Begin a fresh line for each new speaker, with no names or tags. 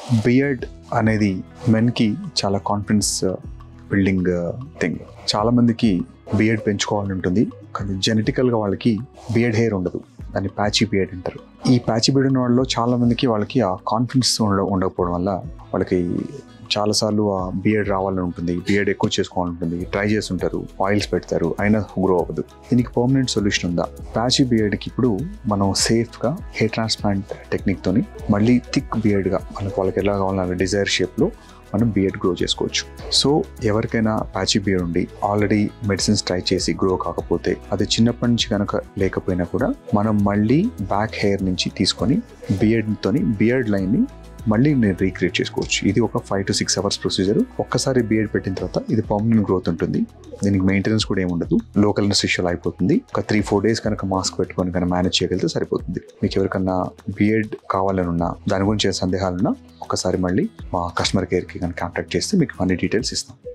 beard అనేది మెన్కి చాలా confidence building thing చాలా మందికి బియర్డ్ పెంచుకోవాలని ఉంటుంది కానీ జెనెటికల్గా వాళ్ళకి బియర్డ్ హెయిర్ ఉండదు దాన్ని ప్యాచీ బియర్డ్ అంటారు ఈ ప్యాచీ బియర్డ్ ఉన్న వాళ్ళలో చాలా మందికి వాళ్ళకి ఆ కాన్ఫిడెన్స్ ఉండ ఉండకపోవడం వల్ల వాళ్ళకి చాలాసార్లు ఆ బియర్డ్ రావాలని ఉంటుంది బియర్డ్ ఎక్కువ చేసుకోవాలని ఉంటుంది ట్రై చేస్తుంటారు ఆయిల్స్ పెడతారు అయినా గ్రో అవ్వదు దీనికి పర్మనెంట్ సొల్యూషన్ ఉందా ప్యాచీ బియర్డ్కి ఇప్పుడు మనం సేఫ్గా హెయిర్ ట్రాన్స్ప్లాంట్ టెక్నిక్తోని మళ్ళీ థిక్ బియర్డ్గా మనకు వాళ్ళకి ఎలా కావాలన్న డిజైర్ షేప్లో మనం బియర్డ్ గ్రో చేసుకోవచ్చు సో ఎవరికైనా ప్యాచీ బియర్డ్ ఉండి ఆల్రెడీ మెడిసిన్స్ ట్రై చేసి గ్రో కాకపోతే అది చిన్నప్పటి నుంచి కనుక లేకపోయినా కూడా మనం మళ్ళీ బ్యాక్ హెయిర్ నుంచి తీసుకొని బియర్డ్తోని బియర్డ్ లైన్ని మళ్ళీ నేను రీక్రియేట్ చేసుకోవచ్చు ఇది ఒక five to six hours procedure ఒక్కసారి బియర్డ్ పెట్టిన తర్వాత ఇది పర్మనెంట్ గ్రోత్ ఉంటుంది దీనికి మెయింటెనెన్స్ కూడా ఏమి ఉండదు లోకల్ ఇష్యూల్ అయిపోతుంది ఒక త్రీ ఫోర్ డేస్ కనుక మాస్క్ పెట్టుకొని కనుక మేనేజ్ చేయగలిగితే సరిపోతుంది మీకు ఎవరికన్నా బియర్డ్ కావాలని ఉన్నా దాని గురించి ఏ సందేహాలున్నా ఒకసారి మళ్ళీ మా కస్టమర్ కేర్కి కనుక కాంటాక్ట్ చేస్తే మీకు అన్ని డీటెయిల్స్ ఇస్తాం